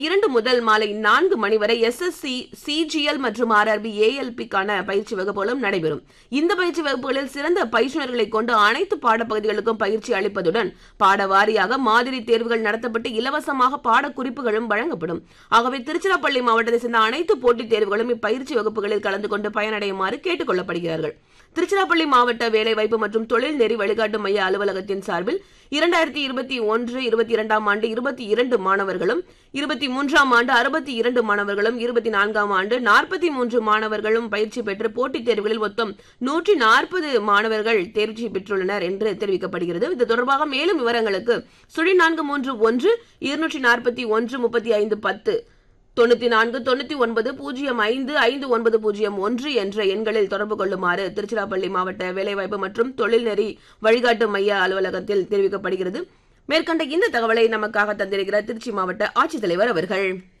இரண்டு முதல் மாலை நான்கு மணி வரை எஸ்எஸ்சி சிஜிஎல் மற்றும் ஆர்ஆர்பி ஏஎல்பிக்கான பயிற்சி வகுப்புகளும் நடைபெறும் இந்த பயிற்சி வகுப்புகளில் சிறந்த பயிற்றுநர்களை கொண்டு அனைத்து பாடப்பகுதிகளுக்கும் பயிற்சி அளிப்பதுடன் பாட வாரியாக மாதிரி தேர்வுகள் நடத்தப்பட்டு இலவசமாக பாடக்குறிப்புகளும் வழங்கப்படும் ஆகவே திருச்சிராப்பள்ளி மாவட்டத்தை சேர்ந்த அனைத்து போட்டித் தேர்வுகளும் இப்பயிற்சி வகுப்புகளில் கலந்து கொண்டு பயனடையுமாறு கேட்டுக் கொள்ளப்படுகிறார்கள் திருச்சிராப்பள்ளி மாவட்ட வேலைவாய்ப்பு மற்றும் தொழில் நெறி வழிகாட்டு மைய அலுவலகத்தின் சார்பில் இரண்டாயிரத்தி இருபத்தி ஒன்று இருபத்தி இரண்டாம் ஆண்டு இருபத்தி இரண்டு மாணவர்களும் இருபத்தி மூன்றாம் ஆண்டு அறுபத்தி இரண்டு மாணவர்களும் இருபத்தி நான்காம் ஆண்டு நாற்பத்தி மூன்று மாணவர்களும் பயிற்சி பெற்று போட்டித் தேர்வுகளில் மொத்தம் நூற்றி நாற்பது மாணவர்கள் தேர்ச்சி பெற்றுள்ளனர் என்று தெரிவிக்கப்படுகிறது இது தொடர்பாக மேலும் விவரங்களுக்கு சுழி நான்கு மூன்று ஒன்று இருநூற்றி நாற்பத்தி ஒன்று முப்பத்தி ஐந்து பத்து தொண்ணூத்தி நான்கு தொண்ணூத்தி ஒன்பது பூஜ்ஜியம் ஐந்து ஐந்து ஒன்பது பூஜ்ஜியம் ஒன்று என்ற எண்களில் தொடர்பு கொள்ளுமாறு திருச்சிராப்பள்ளி மாவட்ட வேலைவாய்ப்பு மற்றும் தொழில்நெறி வழிகாட்டு மைய அலுவலகத்தில் தெரிவிக்கப்படுகிறது மேற்கண்ட இந்த தகவலை நமக்காக தந்திருக்கிறார் திருச்சி மாவட்ட ஆட்சித்தலைவர் அவர்கள்